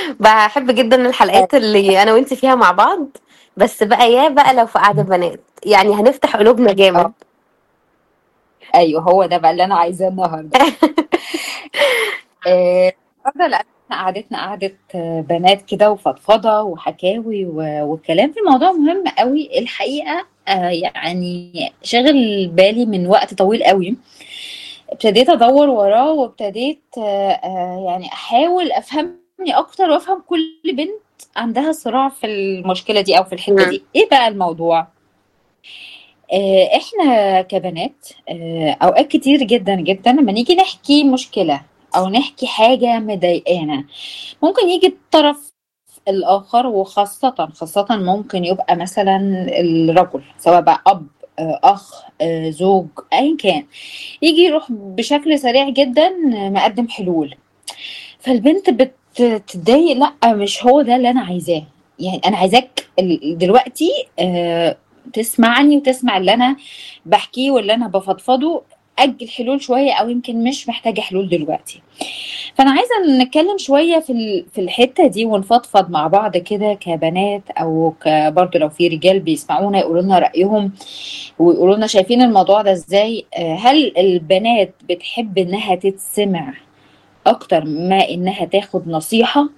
باحب جدًا الحلقات اللي أنا وأنتِ فيها مع بعض، بس بقى يا بقى لو في قعدة بنات، يعني هنفتح قلوبنا جامد. آه. أيوه، هو ده بقى اللي أنا عايزاه النهارده. آآ النهارده لأن إحنا قعدتنا قعدة بنات كده وفضفضة وحكاوي و وكلام في موضوع مهم أوي الحقيقة آآ يعني شاغل بالي من وقت طويل أوي. ابتديت أدوّر وراه وابتديت آآ يعني أحاول أفهمني أكتر وأفهم كل بنت عندها صراع في المشكلة دي أو في الحتّة إمم. دي. إيه بقى الموضوع؟ آآ إحنا كبنات آآ أوقات كتير جدًا، جدًا لمّا نيجي نحكي مشكلة أو نحكي حاجة مضايقانا، ممكن ييجي الطرف الآخر وخاصةً، خاصةً ممكن يبقى مثلًا الرجل سواء بقى أب، آآ أخ، آآ زوج، أيًا كان، ييجي يروح بشكل سريع جدًا مقدّم حلول. فالبنت بت تتضايق لأ، مش هو ده اللي أنا عايزاه، يعني أنا عايزاك ال دلوقتي آآ تسمعني وتسمع اللي أنا باحكيه واللي أنا بافضفضه، أجّل حلول شوية أو يمكن مش محتاجة حلول دلوقتي. فأنا عايزة نتكلم شوية في ال في الحتّة دي ونفضفض مع بعض كده كبنات أو ك برضه لو في رجال بيسمعونا يقولوا لنا رأيهم ويقولوا لنا شايفين الموضوع ده إزاي. آآ هل البنات بتحب إنها تتسمع أكتر ما إنها تاخد نصيحة؟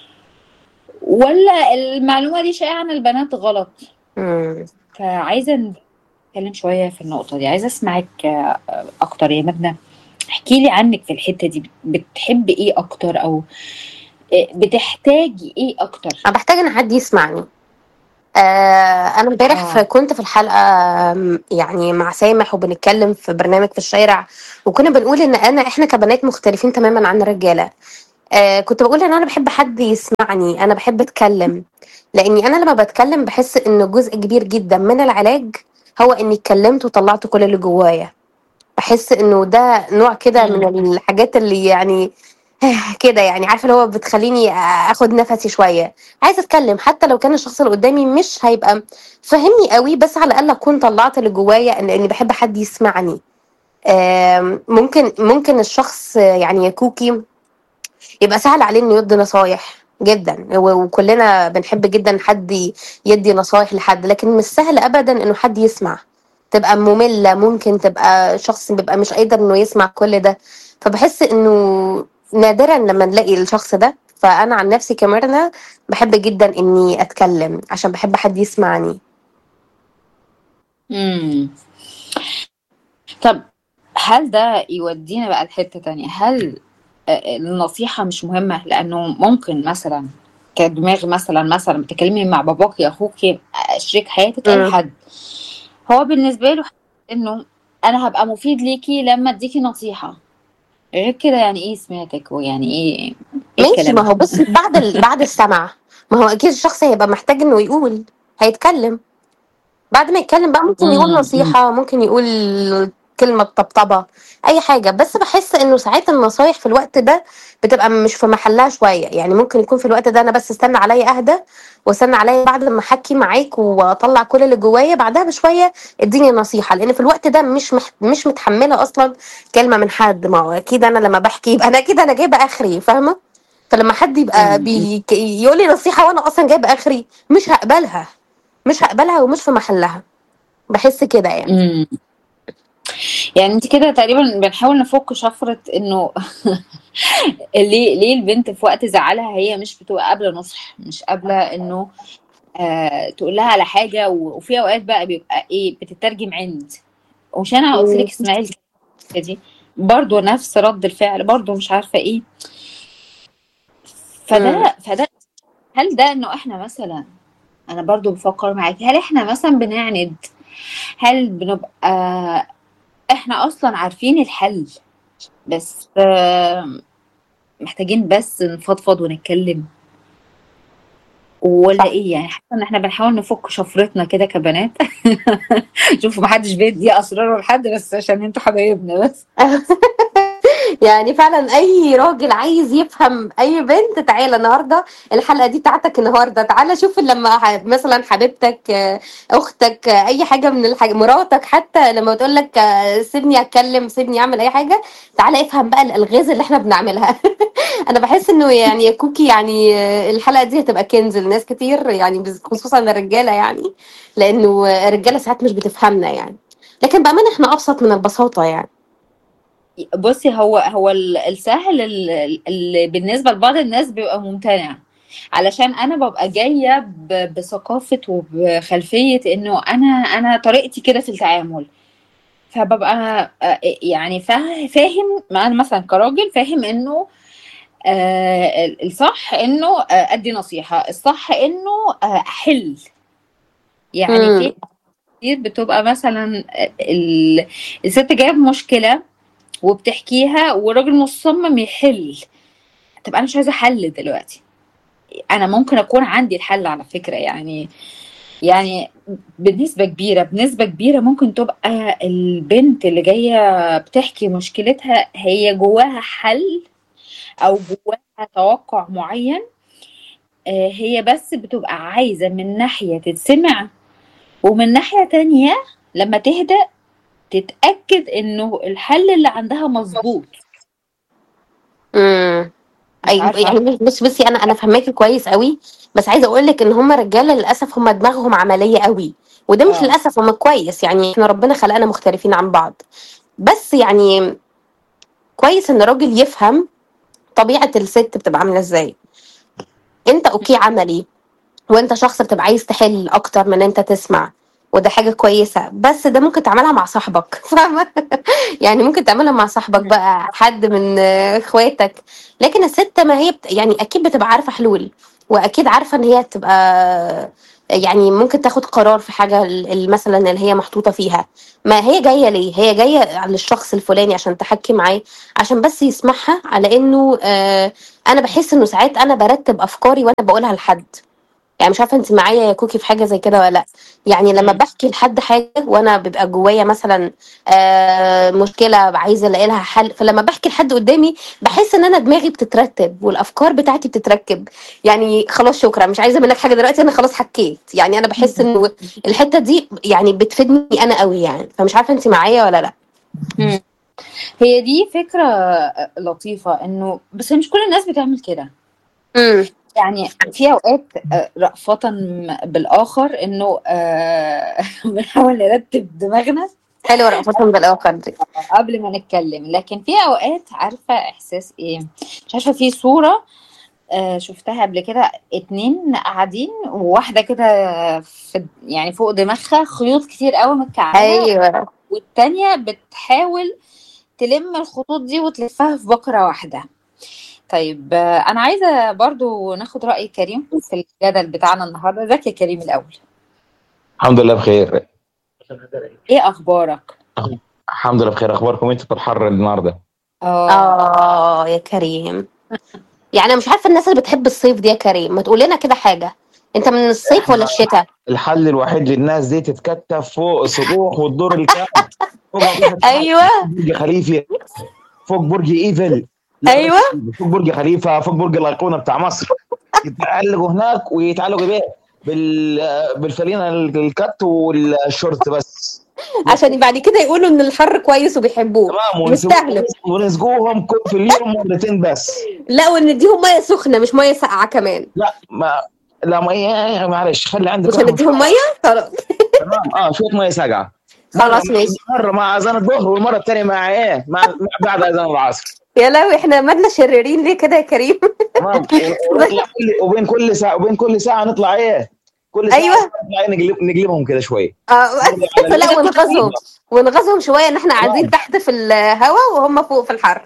والّا المعلومة دي شائعة عن البنات غلط؟ إمم. فعايزة نتكلم شوية في النقطة دي، عايزة أسمعِك أكتر يا ماجدة، احكي لي عنِّك في الحتّة دي، بتحبي إيه أكتر أو آآ بتحتاجي إيه أكتر؟ أنا باحتاج إن حد يسمعني. آآ أنا امبارح ف آه. كنت في الحلقة آمم يعني مع سامح وبنتكلم في برنامج في الشارع، وكنا بنقول إن أنا إحنا كبنات مختلفين تمامًا عن الرجالة. آآ كنت باقول إن أنا باحب حد يسمعني، أنا باحب أتكلم، لإني أنا لمّا باتكلم باحس إن جزء كبير جدًا من العلاج هو إني اتكلمت وطلّعت كل اللي جوايا. باحس إنه ده نوع كده إمم. من الحاجات اللي يعني كده يعني عارفة اللي هو بتخلّيني آخد نفسي شوية. عايزة أتكلم حتى لو كان الشخص اللي قدّامي مش هيبقى فاهمني أوي، بس على الأقل أكون طلّعت اللي جوايا إن إني باحب حد يسمعني. آمم ممكن ممكن الشخص يعني يا كوكي يبقى سهل عليه إنه يدّي نصايح جدًا، و وكلنا بنحب جدًا حد يدّي نصايح لحد، لكن مش سهل أبدًا إنه حد يسمع. تبقى مملة، ممكن تبقى شخص بيبقى مش قادر إنه يسمع كل ده. فباحس إنه نادرًا لمّا نلاقي الشخص ده، فأنا عن نفسي كميرنا باحب جدًا إني أتكلم، عشان باحب حد يسمعني. إمم. طب هل ده يودينا بقى لحتّة تانية، هل آآ النصيحة مش مهمة؟ لإنه ممكن مثلًا كدماغ مثلًا، مثلًا بتتكلمي مع باباكِ، أخوكِ، آآ شريك حياتِك، أي إمم. حد، هو بالنسبة له إنه أنا هابقى مفيد ليكِ لمّا أدّيكِ نصيحة. غير كده يعني إيه سمعتِك ويعني إيه إيه ماشي، الكلام ما ده؟ هو بُصّي بعد ال بعد السمع، ما هو أكيد الشخص هيبقى محتاج إنه يقول، هيتكلم. بعد ما يتكلم بقى ممكن يقول إمم، إمم. نصيحة، ممكن يقول كلمة طبطبة، أي حاجة. بس باحس إنه ساعات النصايح في الوقت ده بتبقى مش في محلها شوية، يعني ممكن يكون في الوقت ده أنا بس استنى عليَّ أهدى، واستنى عليَّ بعد لمّا أحكّي معاك وأطلّع كل اللي جوايا، بعدها بشوية ادّيني نصيحة، لإن في الوقت ده مش مح مش متحمّلة أصلًا كلمة من حد، ما هو أكيد أنا لمّا باحكي يبقى أنا أكيد أنا جايبة آخري، فاهمة؟ فلمّا حد يبقى إمم، إمم. بيك يقول لي نصيحة وأنا أصلًا جايبة آخري، مش هاقبلها، مش هاقبلها ومش في محلها. باحس كده يعني. إمم. يعني أنتِ كده تقريبًا بنحاول نفُك شفرة إنه ليه ليه البنت في وقت زعلها هي مش بتبقى قابلة نُصح، مش قابلة إنه آآ تقول لها على حاجة و وفي أوقات بقى بيبقى إيه، بتترجم عِند. ومش أنا قُلت إمم. لِك اسمعي الحتّة دي، برضه نفس رَد الفعل، برضه مش عارفة إيه. إمم. فده فده هل ده إنه إحنا مثلًا أنا برضه بافكّر معاكِ، هل إحنا مثلًا بنعند؟ هل بنبقى إحنا أصلًا عارفين الحل، بس محتاجين بس نفضفض ونتكلم؟ والّا صح. إيه؟ يعني حاسة إن إحنا بنحاول نفُك شفرتنا كده كبنات شوفوا ما حدش بيدّي أسراره لحد بس عشان أنتم حبايبنا بس. يعني فعلا اي راجل عايز يفهم اي بنت تعالى النهارده الحلقه دي بتاعتك النهارده تعالى شوف لما ح- مثلا حبيبتك آه، اختك آه، اي حاجه من الحاجة مراتك حتى لما تقول لك آه، سيبني اتكلم سيبني اعمل اي حاجه تعالى افهم بقى الالغاز اللي احنا بنعملها انا بحس انه يعني يا كوكي يعني آه، الحلقه دي هتبقى كنز لناس كتير يعني بز- خصوصا الرجاله يعني لانه الرجاله ساعات مش بتفهمنا يعني لكن بامانه احنا ابسط من البساطه يعني بصي هو هو ال- السهل ال- اللي بالنسبه لبعض الناس بيبقى ممتنع علشان انا ببقى جايه ب- بثقافه وبخلفيه انه انا انا طريقتي كده في التعامل فببقى آه، يعني فا- فاهم انا مثلا كراجل فاهم انه آه، ال- الصح انه آه، ادي نصيحه الصح انه آه، احل يعني مم. في كتير بتبقى مثلا ال- الست جايه بمشكله وبتحكيها والراجل مصمم يحل طب انا مش عايزه حل دلوقتي انا ممكن اكون عندي الحل على فكره يعني يعني بنسبه كبيره بنسبه كبيره ممكن تبقى البنت اللي جايه بتحكي مشكلتها هي جواها حل او جواها توقع معين آه، هي بس بتبقى عايزه من ناحيه تتسمع ومن ناحيه تانية لما تهدأ تتأكد انه الحل اللي عندها مظبوط امم مش ايوه عارفه يعني بص بصي انا انا فهماكي كويس قوي بس عايزه اقول لك ان هم رجاله للاسف هم دماغهم عمليه قوي وده مش اه للاسف هم كويس يعني احنا ربنا خلقنا مختلفين عن بعض بس يعني كويس ان الراجل يفهم طبيعه الست بتبقى عامله ازاي انت اوكي عملي وانت شخص بتبقى عايز تحل اكتر من انت تسمع وده حاجه كويسه بس ده ممكن تعملها مع صاحبك فاهمه يعني ممكن تعملها مع صاحبك بقى حد من آه، اخواتك لكن الست ما هي بت... يعني اكيد بتبقى عارفه حلول واكيد عارفه ان هي تبقى يعني ممكن تاخد قرار في حاجه ال- ال- مثلا اللي هي محطوطه فيها ما هي جايه ليه هي جايه للشخص الفلاني عشان تحكي معاه عشان بس يسمعها على انه آه انا بحس انه ساعات انا برتب افكاري وانا بقولها لحد يعني مش عارفه انت معايا يا كوكي في حاجه زي كده ولا لا يعني لما مم. بحكي لحد حاجه وانا بيبقى جوايا مثلا آه مشكله عايزه الاقي لها حل فلما بحكي لحد قدامي بحس ان انا دماغي بتترتب والافكار بتاعتي بتتركب يعني خلاص شكرا مش عايزه منك حاجه دلوقتي انا خلاص حكيت يعني انا بحس انه الحته دي يعني بتفيدني انا قوي يعني فمش عارفه انت معايا ولا لا مم. هي دي فكرة لطيفة انه بس مش كل الناس بتعمل كده امم يعني في اوقات آه، رأفة بالاخر انه آه، بنحاول نرتب دماغنا حلوه رأفتهم بالاخر دي قبل ما نتكلم لكن في اوقات عارفة احساس ايه مش عارفة في صورة آه، شفتها قبل كده اتنين قاعدين وواحدة كده في يعني فوق دماغها خيوط كتير قوي متكعبة ايوه والتانية بتحاول تلم الخطوط دي وتلفها في بكرة واحدة طيب آه، أنا عايزة برضو ناخد رأي كريم في الجدل بتاعنا النهاردة ازيك يا كريم الأول الحمد لله بخير إيه أخبارك؟ الحمد لله بخير اخباركم انتوا في الحر النهارده آه اه يا كريم يعني انا مش عارفه الناس اللي بتحب الصيف دي يا كريم ما تقول لنا كده حاجه انت من الصيف ولا الشتاء الحل الوحيد للناس دي تتكتف فوق سطوح والدور الكام فوق واحد ايوه برج خليفه فوق برج ايفل لا ايوه بس فوق برج خليفه فوق برج الايقونه بتاع مصر يتعلقوا هناك ويتعلقوا بيه بال بالفلينه الكت والشورت بس عشان بعد كده يقولوا ان الحر كويس وبيحبوه تمام يستاهلوا ونسقوهم- ونسقوهم كل في اليوم مرتين بس لا ونديهم ميه سخنه مش ميه ساقعه كمان لا ما لا ما إيه، معلش خلي عندك مش هنديهم ميه خلاص تمام اه شويه ميه ساقعه خلاص ماشي مره مع اذان الظهر والمره الثانيه مع ايه مع مع بعد اذان العصر يا لهوي احنا مالنا شريرين ليه كده يا كريم تمام ونطلع كل وبين كل ساعه وبين كل ساعه نطلع ايه كل ساعه ايوه نطلع نقلب نقلبهم كده شويه اه لا ونغزهم ونغزهم شويه ان احنا قاعدين تحت في الهواء وهم فوق في الحر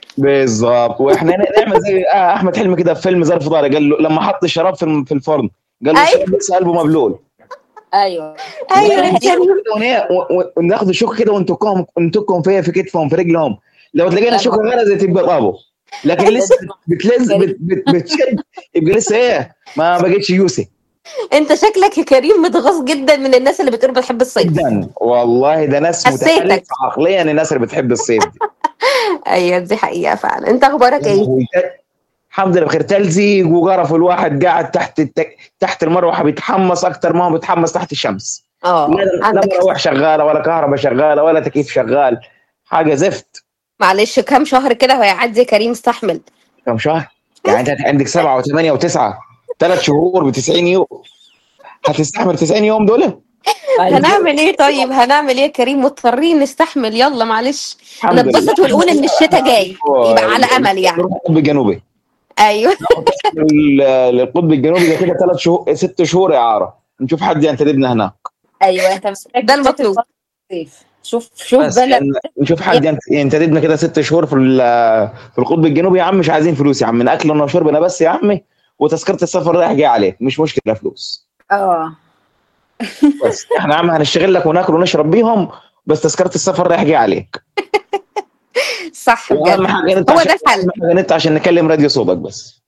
بالظبط واحنا نعمل زي آه احمد حلمي كده في فيلم ظرف طارق قال له لما حط الشراب في الم- في الفرن قال له أيوة. الشراب لسه قلبه مبلول أيوه ايوه يا وناخد كريم شوك كده ون- و- وناخد شوك كده ونتكهم نتكهم فيها في كتفهم في رجلهم لو تلاقينا شوكه غرزت يبقى طابه لكن لسه بتلز بت بت بتشد يبقى لسه ايه ما بقتش يوسف انت شكلك يا كريم متغاظ جدا من الناس اللي بتقول بتحب الصيف جدا والله ده ناس حسيتك. متخلفه عقليا الناس اللي بتحب الصيف دي ايوه دي حقيقه فعلا انت اخبارك ايه الحمد لله بخير تلزيق وقرف الواحد قاعد تحت التك... تحت المروحه بيتحمس اكتر ما هو بيتحمس تحت الشمس اه لا لا عندك مروح شغاله ولا كهرباء شغاله ولا تكييف شغال حاجه زفت معلش كام شهر كده وهيعدي كريم استحمل كم شهر يعني انت عندك سبعه وثمانيه وتسعه ثلاث شهور ب 90 يوم هتستحمل 90 يوم دول؟ هنعمل ايه طيب هنعمل ايه يا كريم مضطرين نستحمل يلا معلش الحمد لله. نتبسط ونقول ان الشتاء جاي يبقى على امل يعني نروح القطب الجنوبي ايوه ال- للقطب الجنوبي ده كده ثلاث شهور ست شهور اعاره نشوف حد ينتدبنا هناك ايوه انت محتاج ده المطلوب. الصيف. شوف شوف بس بلد يعني نشوف حد ينت- ينتدبنا كده ست شهور في ال- في القطب الجنوبي يا عم مش عايزين فلوس يا عم من اكلنا وشربنا بس يا عمي وتذكره السفر رايح جاي عليك مش مشكله فلوس اه بس احنا يا عم هنشتغل لك وناكل ونشرب بيهم بس تذكره السفر رايح جاي عليك صح واهم بجد حاجه انت هو عشان ده الحل أهم حاجه انت عشان نكلم راديو صوتك بس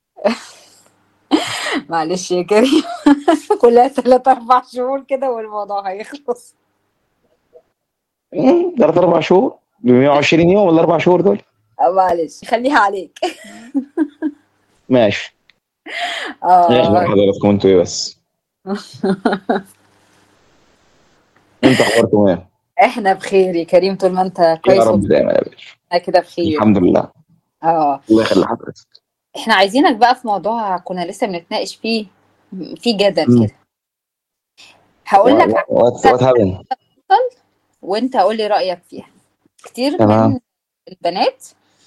معلش يا كريم كلها ثلاث اربع شهور كده والموضوع هيخلص ثلاث اربع شهور ب 120 يوم ولا اربع شهور دول آه، معلش خليها عليك ماشي ايش اه حضراتكم انتوا ايه بس انت اخباركم ايه؟ احنا بخير يا كريم طول ما انت يا كويس رب دايما يا باشا وإحنا كده بخير الحمد لله اه الله يخلي حضرتك احنا عايزينك بقى في موضوع كنا لسه بنتناقش فيه في جدل مم. كده هقول لك وات وات هابن وانت قول لي رايك فيها كتير تمام. من البنات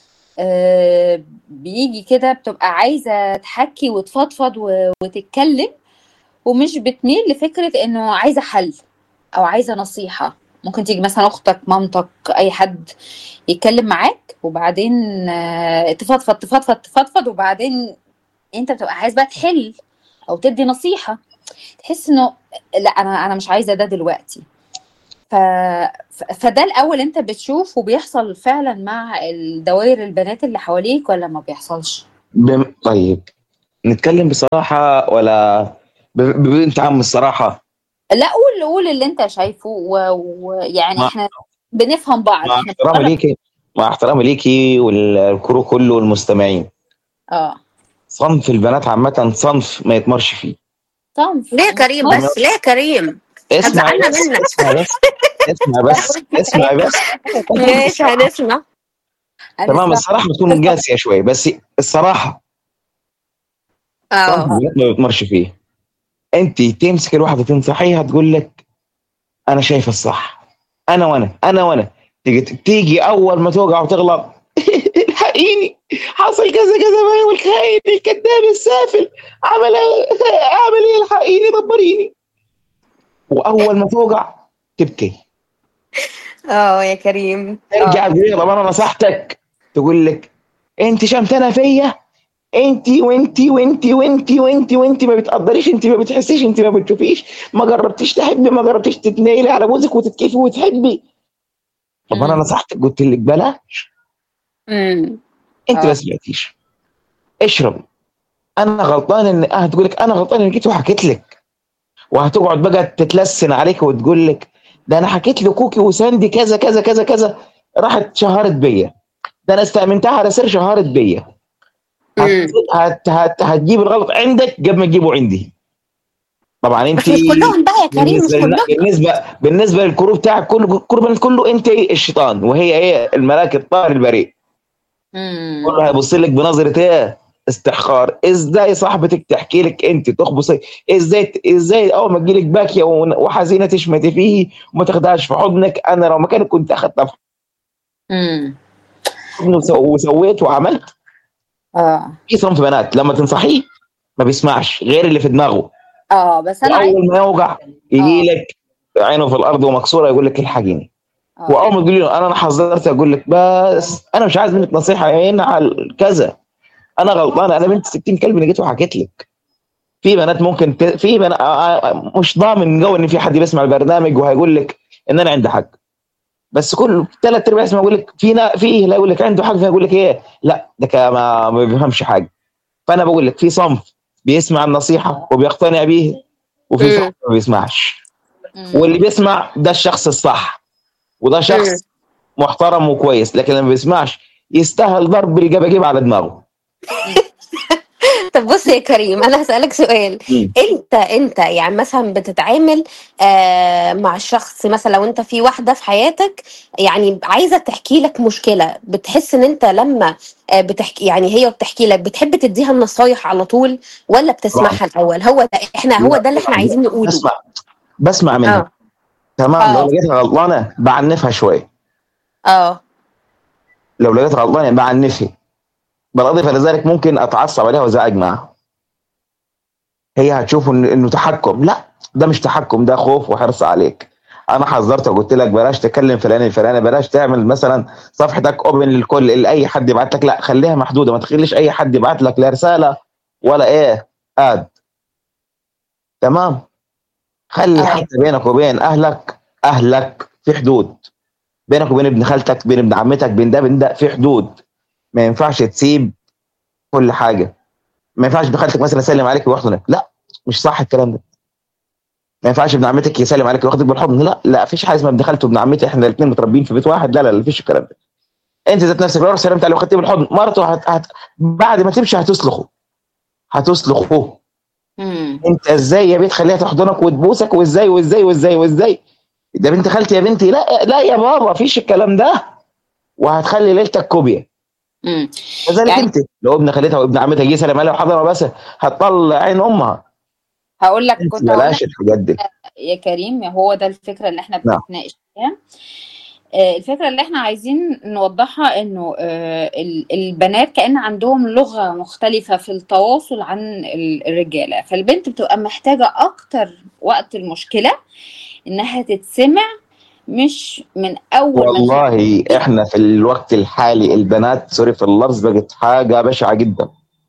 آه، بيجي كده بتبقى عايزه تحكي وتفضفض و- وتتكلم ومش بتميل لفكره انه عايزه حل او عايزه نصيحه ممكن تيجي مثلا اختك مامتك اي حد يتكلم معاك وبعدين آه، تفضفض تفضفض تفضفض وبعدين انت بتبقى عايز بقى تحل او تدي نصيحه تحس انه لا انا انا مش عايزه ده دلوقتي ف... ف- فده الاول انت بتشوف وبيحصل فعلا مع الدوائر البنات اللي حواليك ولا ما بيحصلش بم... طيب نتكلم بصراحه ولا ب... ببنت عم الصراحه لا قول قول اللي انت شايفه و- ويعني ما- احنا بنفهم بعض مع احنا احترامي بنتفرج- ليكي مع احترامي ليكي والكرو كله والمستمعين اه صنف البنات عامه صنف ما يتمرش فيه صنف ليه يا كريم بس ليه يا كريم اسمع هتزعلنا بس منك. اسمع بس اسمع بس اسمع بس ماشي هنسمع تمام الصراحه بتكون قاسيه شويه بس الصراحه صنف اه البنات ما بتمرش فيه انت تمسك الواحده تنصحيها تقول لك انا شايف الصح انا وانا انا وانا تيجي تيجي اول ما توقع وتغلط الحقيني حصل كذا كذا معي والخاين الكذاب السافل عمل اعمل ايه الحقيني دبريني واول ما توقع تبكي اه يا كريم ترجع تقول طب انا نصحتك تقول لك انت شمتنا فيا انت وانت وانت وانت وانت وانت ما بتقدريش انت ما بتحسيش انت ما بتشوفيش ما جربتيش تحبي ما جربتيش تتنيلي على جوزك وتتكيفي وتحبي طب انا مم. نصحتك قلت لك بلاش امم انت آه. ما سمعتيش اشرب انا غلطان ان اه تقول لك انا غلطان ان جيت وحكيت لك وهتقعد بقى تتلسن عليك وتقول لك ده انا حكيت لكوكي وساندي كذا كذا كذا كذا راحت شهرت بيا ده انا استأمنتها على سر شهرت بيا امم هت هت هتجيب الغلط عندك قبل ما تجيبه عندي طبعا انت بس مش كلهم بقى يا كريم مش بالنسبه لنا- كلهم بالنسبه بالنسبه للكروب بتاعك كله كله كله انت الشيطان وهي ايه الملاك الطاهر البريء مم. كله هيبص لك بنظره ايه استحقار ازاي صاحبتك تحكي لك انت تخبصي ازاي ازاي اول ما تجيلك باكيه وحزينه تشمتي فيه وما تاخدهاش في حضنك انا لو مكانك كنت اخدتها في مم. حضني وسو- وسويت وعملت اه في صنف بنات لما تنصحيه ما بيسمعش غير اللي في دماغه اه بس انا عايز واول ما يوجع يجي لك عينه في الارض ومكسوره يقول لك الحقيني آه. واول ما تقولي له انا انا حذرت اقول لك بس انا مش عايز منك نصيحه يا عين على كذا انا غلطان انا بنت 60 كلب اللي جيت وحكيت لك في بنات ممكن ت... في بنات مش ضامن جو ان في حد بيسمع البرنامج وهيقول لك ان انا عندي حق بس كل ثلاث ارباع يسمع يقول لك في نا... في لا يقول لك عنده حق يقول لك ايه لا ده كا- ما, ما بيفهمش حاجه فانا بقول لك في صنف بيسمع النصيحه وبيقتنع بيه وفي مم. صنف ما بيسمعش مم. واللي بيسمع ده الشخص الصح وده شخص محترم وكويس لكن لما بيسمعش يستاهل ضرب بالجباجيب على دماغه طب بص يا كريم انا هسألك سؤال مم. انت انت يعني مثلا بتتعامل آه مع الشخص مثلا لو انت في واحدة في حياتك يعني عايزة تحكي لك مشكلة بتحس ان انت لما آه بتحكي يعني هي بتحكي لك بتحب تديها النصايح على طول ولا بتسمعها الاول هو ده احنا هو ده اللي احنا عايزين نقوله بسمع بسمع منها اه تمام آه. لو لقيتها غلطانه بعنفها شويه اه لو لقيتها غلطانه بعنفها بالاضافه لذلك ممكن اتعصب عليها وازعج معاها هي هتشوف إن- انه تحكم لا ده مش تحكم ده خوف وحرص عليك انا حذرتك وقلت لك بلاش تكلم فلان الفلاني بلاش تعمل مثلا صفحتك اوبن للكل لاي حد يبعت لك لا خليها محدوده ما تخليش اي حد يبعت لك لا رساله ولا ايه اد تمام خلي آه. حتى بينك وبين اهلك اهلك في حدود بينك وبين ابن خالتك بين ابن عمتك بين ده بين ده في حدود ما ينفعش تسيب كل حاجه ما ينفعش ابن خالتك مثلا يسلم عليك ويحضنك لا مش صح الكلام ده ما ينفعش ابن عمتك يسلم عليك وياخدك بالحضن لا لا فيش حاجه اسمها ابن خالته وابن عمتي احنا الاثنين متربيين في بيت واحد لا لا لا فيش الكلام ده انت ذات نفسك لو رحت سلمت عليه وخدتيه بالحضن مرته هت... هت... بعد ما تمشي هتسلخه هتسلخه مم. انت ازاي يا بنت خليها تحضنك وتبوسك وازاي وازاي وازاي وازاي ده بنت خالتي يا بنتي لا لا يا بابا فيش الكلام ده وهتخلي ليلتك كوبيا مم. كذلك يعني- انت لو ابن خالتها وابن عمتها جه سلم عليها وحضنها بس هتطلع عين امها هقول لك انت كنت هقول لك بلاش الحاجات دي يا كريم هو ده الفكرة اللي احنا نعم. بنتناقش فيها آه، الفكرة اللي احنا عايزين نوضحها انه آه، ال- البنات كأن عندهم لغة مختلفة في التواصل عن ال- الرجالة فالبنت بتبقى محتاجة اكتر وقت المشكلة انها تتسمع مش من اول ما والله احنا في الوقت الحالي البنات سوري في اللفظ بقت حاجه بشعه جدا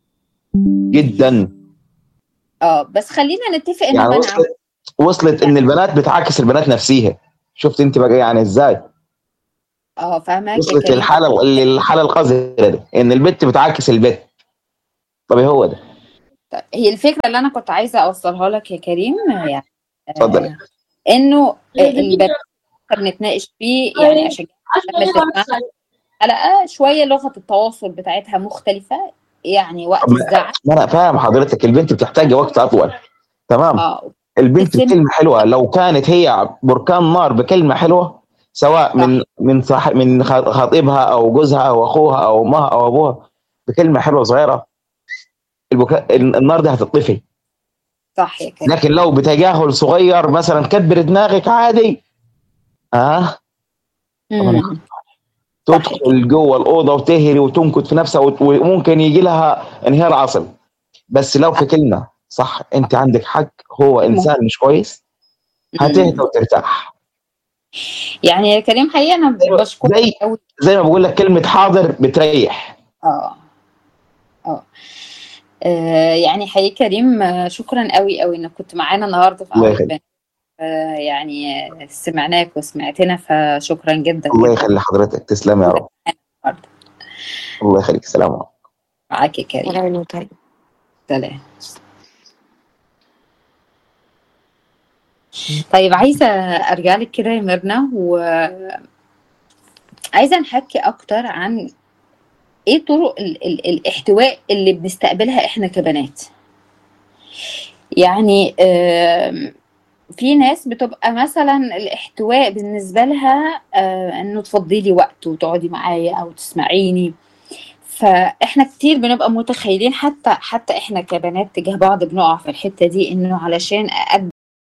جدا اه بس خلينا نتفق ان يعني منع وصلت وصلت ان البنات بتعاكس البنات نفسيها شفت انت بقى يعني ازاي اه فاهمك يا وصلت كريم للحاله للحاله القذره دي ان البت بتعاكس البت طب إيه هو ده طيب، هي الفكرة اللي انا كنت عايزة اوصلها لك يا كريم آه، يعني آه، اتفضلي. انه آه، البنات بنتناقش فيه يعني عشان لما تسمع حلقة شوية لغة التواصل بتاعتها مختلفة يعني وقت طب ما- الزعل ما انا فاهم حضرتك البنت بتحتاج وقت اطول تمام اه البنت السن- بكلمه حلوه لو كانت هي بركان نار بكلمه حلوه سواء من من صح من خ- خطيبها او جوزها او اخوها او امها او ابوها بكلمه حلوه صغيره البكاء النار دي هتطفي صح يا كريم لكن لو بتجاهل صغير مثلا كبر دماغك عادي اه مم. تدخل جوه الاوضه وتهري وتنكت في نفسها وت- وممكن يجي لها انهيار عصبي بس لو في كلمه صح انت عندك حق هو انسان مش كويس هتهدى وترتاح يعني يا كريم حقيقة أنا بشكرك زي أوي زي ما بقول لك كلمه حاضر بتريح اه اه آه، يعني حقيقي كريم آه، شكرا قوي قوي انك كنت معانا النهارده في الله قهوة يخليك. بنات. آه، يعني آه، سمعناك وسمعتنا فشكرا جدا الله جدا يخلي حضرتك تسلم يا رب النهاردة. الله يخليك سلام عليكم. معاك يا كريم سلام يا كريم سلام طيب عايزة أرجع لك كده يا ميرنا و عايزة نحكي أكتر عن إيه طرق ال ال الاحتواء اللي بنستقبلها إحنا كبنات يعني آم، في ناس بتبقى مثلا الاحتواء بالنسبة لها آه، إنه تفضلي وقت وتقعدي معايا أو تسمعيني فاحنا كتير بنبقى متخيلين حتى حتى احنا كبنات تجاه بعض بنقع في الحته دي انه علشان اقدم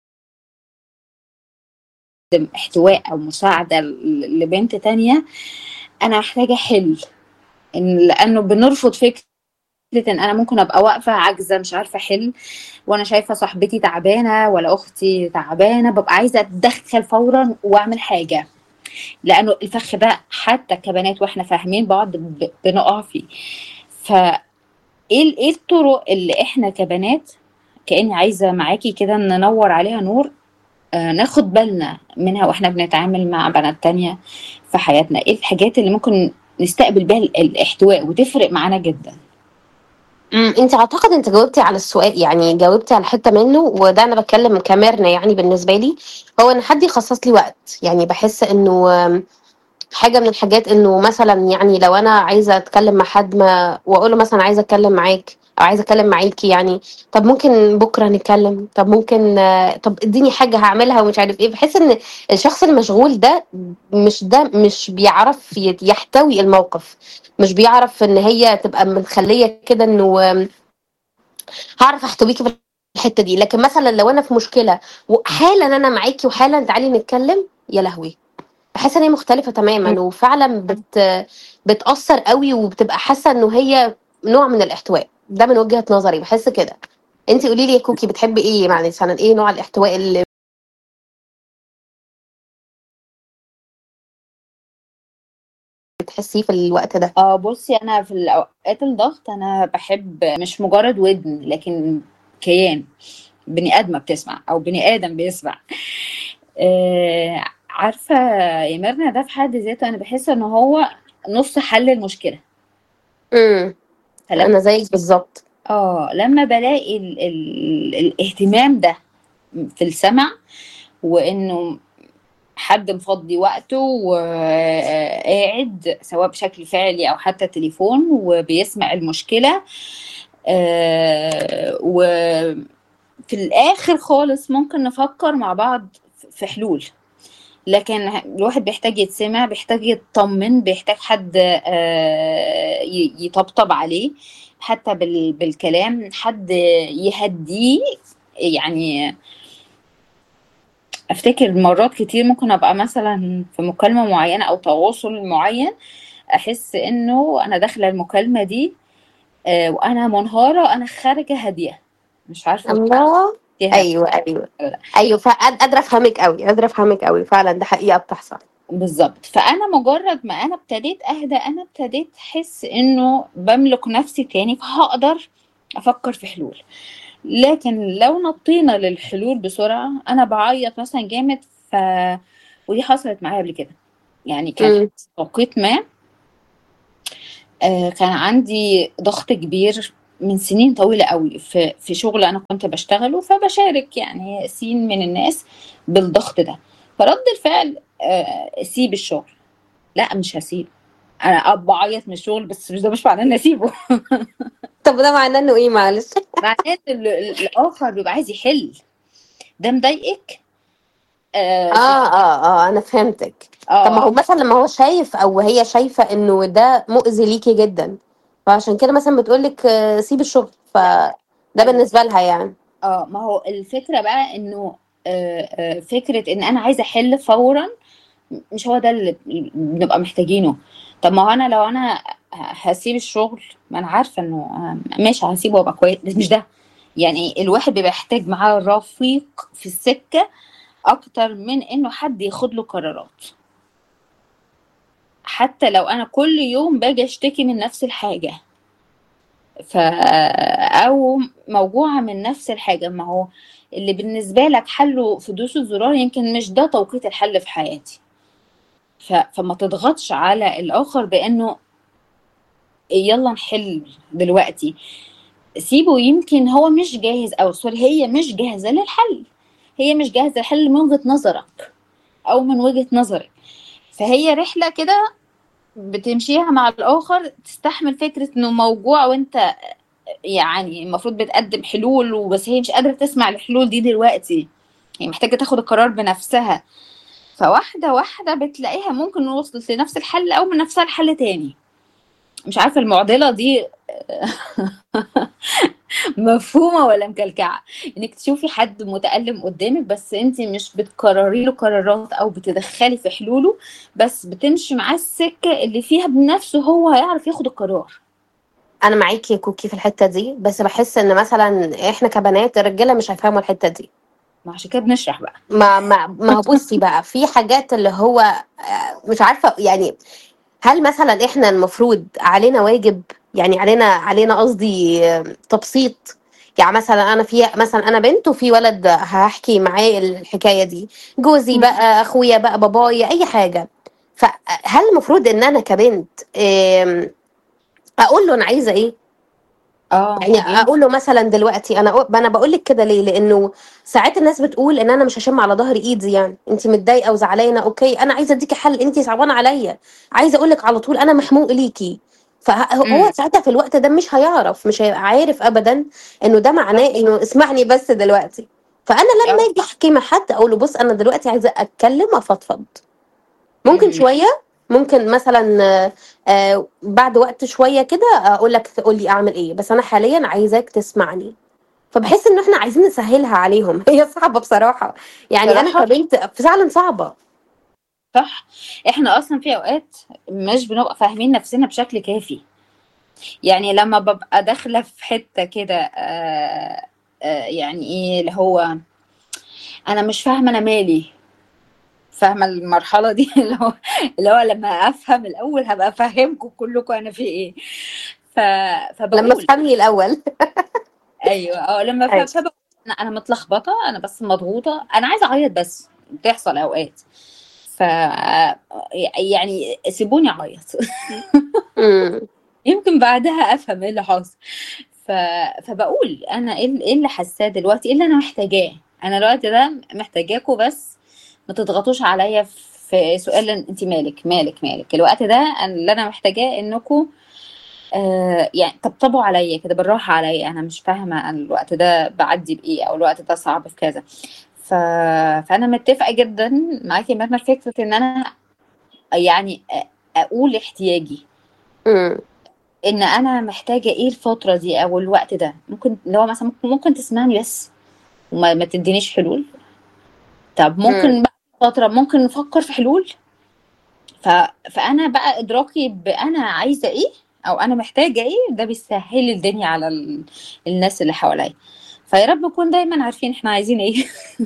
احتواء او مساعده ل- لبنت تانية انا محتاجه حل إن لانه بنرفض فكره ان انا ممكن ابقى واقفه عاجزه مش عارفه احل وانا شايفه صاحبتي تعبانه ولا اختي تعبانه ببقى عايزه اتدخل فورا واعمل حاجه لانه الفخ ده حتى كبنات واحنا فاهمين بعض ب- بنقع فيه ف ايه ايه الطرق اللي احنا كبنات كاني عايزه معاكي كده ننور عليها نور آه ناخد بالنا منها واحنا بنتعامل مع بنات تانية في حياتنا ايه الحاجات اللي ممكن نستقبل بيها ال- الاحتواء وتفرق معانا جدا امم انت اعتقد انت جاوبتي على السؤال يعني جاوبتي على حته منه وده انا بتكلم كميرنا يعني بالنسبه لي هو ان حد يخصص لي وقت يعني بحس انه آم، حاجه من الحاجات انه مثلا يعني لو انا عايزه اتكلم مع حد ما واقول له مثلا عايزه اتكلم معاك او عايزه اتكلم معاكي يعني طب ممكن بكره نتكلم طب ممكن آه، طب اديني حاجه هعملها ومش عارف ايه بحس ان الشخص المشغول ده مش ده مش بيعرف يت- يحتوي الموقف مش بيعرف ان هي تبقى مخليه كده انه آم، هعرف احتويكي في الحته دي لكن مثلا لو انا في مشكله وحالا انا معاكي وحالا تعالي نتكلم يا لهوي بحس ان هي مختلفه تماما وفعلا بت بتاثر قوي وبتبقى حاسه انه هي نوع من الاحتواء ده من وجهه نظري بحس كده انت قولي لي يا كوكي بتحبي ايه يعني مثلا ايه نوع الاحتواء اللي بتحسيه في الوقت ده اه بصي انا في الاوقات الضغط انا بحب مش مجرد ودن لكن كيان بني ادمه بتسمع او بني ادم بيسمع آه عارفه يا ميرنا ده في حد ذاته انا بحس ان هو نص حل المشكله امم فلما انا زيك بالظبط اه لما بلاقي ال ال الاهتمام ده في السمع وانه حد مفضي وقته وقاعد سواء بشكل فعلي او حتى تليفون وبيسمع المشكله آه، وفي الاخر خالص ممكن نفكر مع بعض في حلول لكن الواحد بيحتاج يتسمع بيحتاج يطمن بيحتاج حد آه، ي- يطبطب عليه حتى بال- بالكلام حد يهديه يعني افتكر مرات كتير ممكن ابقى مثلا في مكالمة معينة او تواصل معين احس انه انا داخلة المكالمة دي آه، وانا منهارة انا خارجة هادية مش عارفة الله فيها ايوه ايوه ايوه فقاد- قادره افهمك قوي قادره افهمك قوي فعلا ده حقيقه بتحصل بالظبط فانا مجرد ما انا ابتديت اهدى انا ابتديت احس انه بملك نفسي تاني فهقدر افكر في حلول لكن لو نطينا للحلول بسرعة انا بعيط مثلا جامد ف ودي حصلت معايا قبل كده يعني كان مم. توقيت ما آه، كان عندي ضغط كبير من سنين طويلة قوي في في شغل أنا كنت بشتغله فبشارك يعني سين من الناس بالضغط ده فرد الفعل آه، سيب الشغل لا مش هسيبه أنا أب بعيط من الشغل بس مش ده مش معناه إني أسيبه طب ده معناه انه ايه معلش معناه إن ال- ال- الآخر بيبقى عايز يحل ده مضايقك اه آه اه اه انا فهمتك طب ما هو آه مثلا لما هو شايف او هي شايفه انه ده مؤذي ليكي جدا فعشان كده مثلا بتقولك آه، سيب الشغل فده بالنسبه لها يعني اه ما هو الفكرة بقى انه آه، آه، فكرة ان انا عايزة احل فورا مش هو ده اللي بنبقى محتاجينه طب ما هو انا لو انا هسيب الشغل ما انا عارفة انه آه، ماشي هسيبه وابقى كويس بس مش ده يعني الواحد بيبقى يحتاج معاه رفيق في السكة اكتر من انه حد ياخد له قرارات حتى لو انا كل يوم باجي اشتكي من نفس الحاجة ف او موجوعه من نفس الحاجه ما هو اللي بالنسبه لك حله في دوس الزرار يمكن مش ده توقيت الحل في حياتي ف... فما تضغطش على الاخر بانه يلا نحل دلوقتي سيبه يمكن هو مش جاهز او سوري هي مش جاهزه للحل هي مش جاهزه للحل من وجهه نظرك او من وجهه نظرك فهي رحله كده بتمشيها مع الاخر تستحمل فكره انه موجوع وانت يعني المفروض بتقدم حلول وبس هي مش قادرة تسمع الحلول دي دلوقتي هي محتاجة تاخد القرار بنفسها فواحدة واحدة بتلاقيها ممكن وصلت لنفس الحل أو من نفسها لحل تاني مش عارفة المعضلة دي مفهومة ولا مكلكعة انك تشوفي حد متألم قدامك بس انت مش بتكرري له قرارات او بتدخلي في حلوله بس بتمشي معاه السكة اللي فيها بنفسه هو هيعرف ياخد القرار انا معاكي يا كوكي في الحته دي بس بحس ان مثلا احنا كبنات الرجاله مش هيفهموا الحته دي ما عشان كده بنشرح بقى ما ما ما هو بصي بقى في حاجات اللي هو آه، مش عارفه يعني هل مثلا احنا المفروض علينا واجب يعني علينا علينا قصدي آه، تبسيط يعني مثلا انا في مثلا انا بنت وفي ولد هحكي معاه الحكايه دي جوزي مم. بقى اخويا بقى بابايا اي حاجه فهل المفروض ان انا كبنت آم، اقول له انا عايزه ايه اه يعني ينفع اقول له مثلا دلوقتي انا أقول- انا بقول لك كده ليه لانه ساعات الناس بتقول ان انا مش هشم على ظهر ايدي يعني انت متضايقه وزعلانه اوكي انا عايزه اديكي حل انت صعبانه عليا عايزه اقول لك على طول انا محموق ليكي فهو امم ساعتها في الوقت ده مش هيعرف مش هيبقى عارف ابدا انه ده معناه انه اسمعني بس دلوقتي فانا لما اه اجي احكي مع حد اقول له بص انا دلوقتي عايزه اتكلم افضفض ممكن امم شويه ممكن مثلا آه، آه، بعد وقت شويه كده اقول لك تقول لي اعمل ايه بس انا حاليا عايزاك تسمعني فبحس ان احنا عايزين نسهلها عليهم هي صعبه بصراحه يعني انا بصراحة كبنت فعلا صعبه صح احنا اصلا في اوقات مش بنبقى فاهمين نفسنا بشكل كافي يعني لما ببقى داخلة في حتة كده آه آه يعني ايه اللي هو انا مش فاهمة انا مالي فاهمة المرحلة دي اللي هو اللي هو لما افهم الاول هبقى افهمكم كلكم انا في ايه ف... لما فبقول افهمني الاول ايوه اه لما ف... ايوه فبقول انا انا متلخبطة انا بس مضغوطة انا عايزة اعيط بس بتحصل اوقات ف يعني سيبوني اعيط امم يمكن بعدها افهم ايه اللي حاصل ف... فبقول انا ايه اللي إيه اللي حاساه دلوقتي ايه اللي انا محتاجاه انا الوقت ده محتاجاكوا بس ما تضغطوش عليا في سؤال انت مالك مالك مالك الوقت ده أنا- اللي انا محتاجاه انكم آه يعني طبطبوا عليا كده بالراحه عليا انا مش فاهمه أنا الوقت ده بعدي بايه او الوقت ده صعب في كذا ف... فانا متفقه جدا معاكي يا مرنا في فكره ان انا يعني أ- اقول احتياجي امم ان انا محتاجه ايه الفتره دي او الوقت ده ممكن اللي هو مثلا ممكن, ممكن تسمعني بس وما ما تدينيش حلول طب امم ممكن بقى فتره ممكن نفكر في حلول ف... فانا بقى ادراكي بانا عايزه ايه او انا محتاجه ايه ده بيسهل لي الدنيا على ال... الناس اللي حواليا فيا رب نكون دايما عارفين احنا عايزين ايه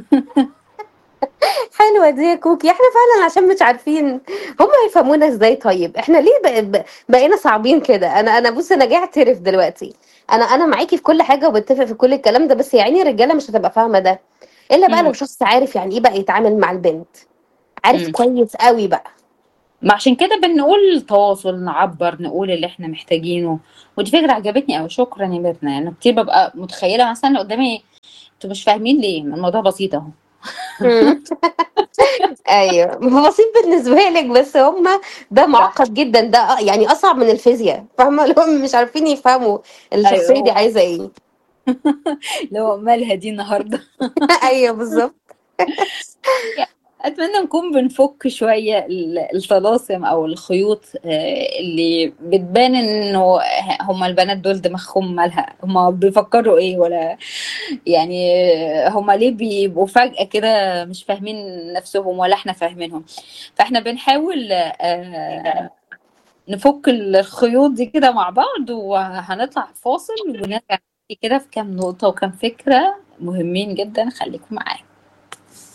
حلوه دي يا كوكي احنا فعلا عشان مش عارفين هم يفهمونا ازاي طيب احنا ليه بق- بق- بقينا صعبين كده انا انا بص انا جاي اعترف دلوقتي انا انا معاكي في كل حاجه وبتفق في كل الكلام ده بس يعني الرجاله مش هتبقى فاهمه ده الا بقى لو امم شخص عارف يعني ايه بقى يتعامل مع البنت عارف امم كويس قوي بقى ما عشان كده بنقول تواصل نعبر نقول اللي احنا محتاجينه ودي فكرة عجبتني أوي شكرا يا ميرنا يعني كتير ببقى متخيلة مثلا اللي قدامي انتوا مش فاهمين ليه ما الموضوع بسيط اهو مم. ايوه بسيط بالنسبه لك بس هم ده صح معقد جدا ده يعني اصعب من الفيزياء فاهمه اللي هم مش عارفين يفهموا الشخصيه ايوه دي هو عايزه ايه اللي هو مالها دي النهارده ايوه بالظبط يعني اتمنى نكون بنفك شويه ال- الطلاسم او الخيوط آه، اللي بتبان انه هما البنات دول دماغهم مالها هما بيفكروا ايه ولا يعني هما ليه بيبقوا فجأة كده مش فاهمين نفسهم ولا احنا فاهمينهم فاحنا بنحاول آه، نفك الخيوط دي كده مع بعض وهنطلع فاصل ونرجع نحكي كده في كام نقطة وكام فكرة مهمين جدا خليكم معانا